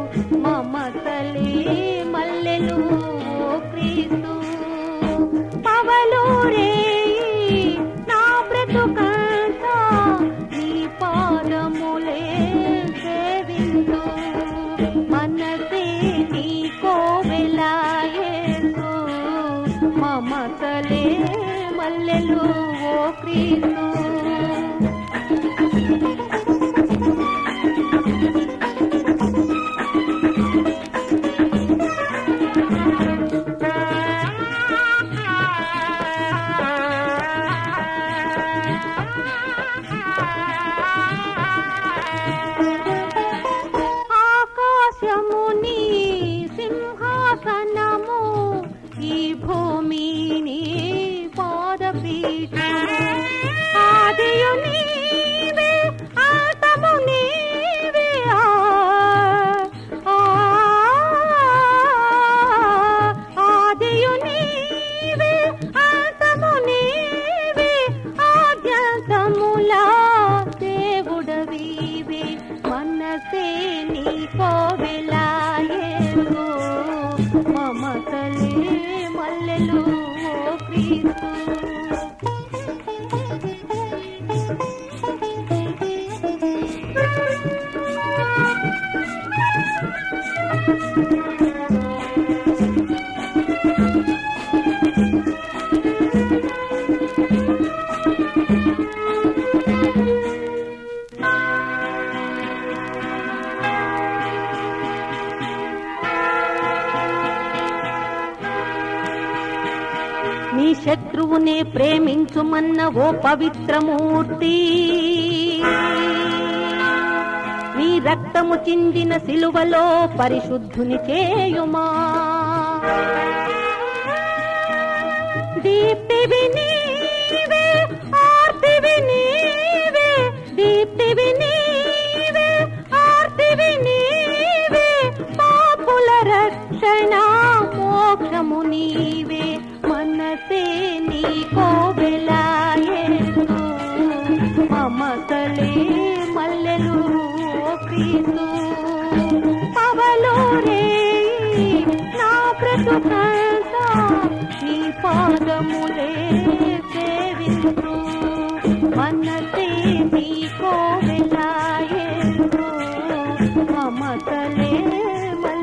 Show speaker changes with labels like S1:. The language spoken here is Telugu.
S1: మమతలే మల్లెలు ఓ క్రీస్తు పవలూరే నా బ్రతుకంతా నీ పాదములే సేవింతు మనసే నీ కోవెలాయేసు మమతలే మల్లెలు ఓ క్రీస్తు ఆకాశముని సింహాసనము ఈ భూమిని పాదపీఠము ఆదియు నీవే అంతము నీవే ఆ, ఆ, ఆదియు నీవే అంతము నీవే ఆద్యంతములా దేవుడవీవే మనసే నీ కోవెలాయేసు మమతలే మల్లెలు ఓ క్రీస్తు నీ శత్రువునే ప్రేమించుమన్న ఓ పవిత్రమూర్తి నీ రక్తము చిందిన సిలువలో పరిశుద్ధుని చేయుమా దీప్తివి నీవే ఆర్తివి నీవే దీప్తివి నీవే ఆర్తివి నీవే పాపుల రక్షణ మోక్షము నీవే మనసే నీ కోవెలాయేసు మమతలే మల్లెలు ఓ క్రీస్తు పవలోరే నా బ్రతుకంతా నీ పాదములే సేవించు మనసే నీ కోవెలాయేసు మమతలే మల్లెలు